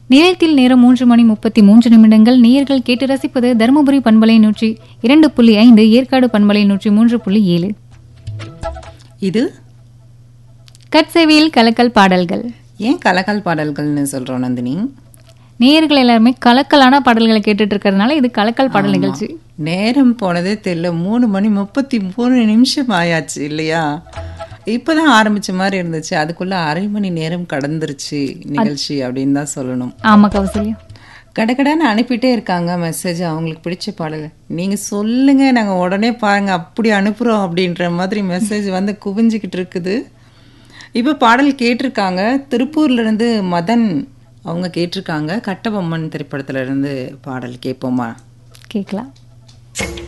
நிலையத்தில் நேரம் மூன்று மணி முப்பத்தி மூன்று நிமிடங்கள் நேயர்கள் கேட்டு ரசிப்பது தருமபுரி பண்பலை நூற்றி இரண்டு புள்ளி ஐந்து ஏற்காடு பண்பலை நூற்றி மூன்று புள்ளி ஏழு இது கட்சேவையில் கலக்கல் பாடல்கள் ஏன் கலக்கல் பாடல்கள்னு சொல்றோம் நந்தினி நேயர்கள் எல்லாருமே கலக்கலான பாடல்களை கேட்டுட்டு இருக்கிறதுனால இது கலக்கல் பாடல் நிகழ்ச்சி நேரம் போனதே தெரியல மூணு மணி முப்பத்தி மூணு நிமிஷம் ஆயாச்சு இல்லையா இப்பதான் ஆரம்பிச்ச மாதிரி இருந்துச்சு அதுக்குள்ள அரை மணி நேரம் கடந்துருச்சு நிகழ்ச்சி அப்படின்னு தான் சொல்லணும் ஆமா கௌசல்யா கடகடான்னு அனுப்பிட்டே இருக்காங்க மெசேஜ் அவங்களுக்கு பிடிச்ச பாடல் நீங்க சொல்லுங்க நாங்க உடனே பாருங்க அப்படி அனுப்புறோம் அப்படின்ற மாதிரி மெசேஜ் வந்து குவிஞ்சுக்கிட்டு இருக்குது இப்போ பாடல் கேட்டிருக்காங்க திருப்பூர்ல இருந்து மதன் அவங்க கேட்டிருக்காங்க கட்டபொம்மன் திரைப்படத்துல இருந்து பாடல் கேட்போமா கேட்கலாம்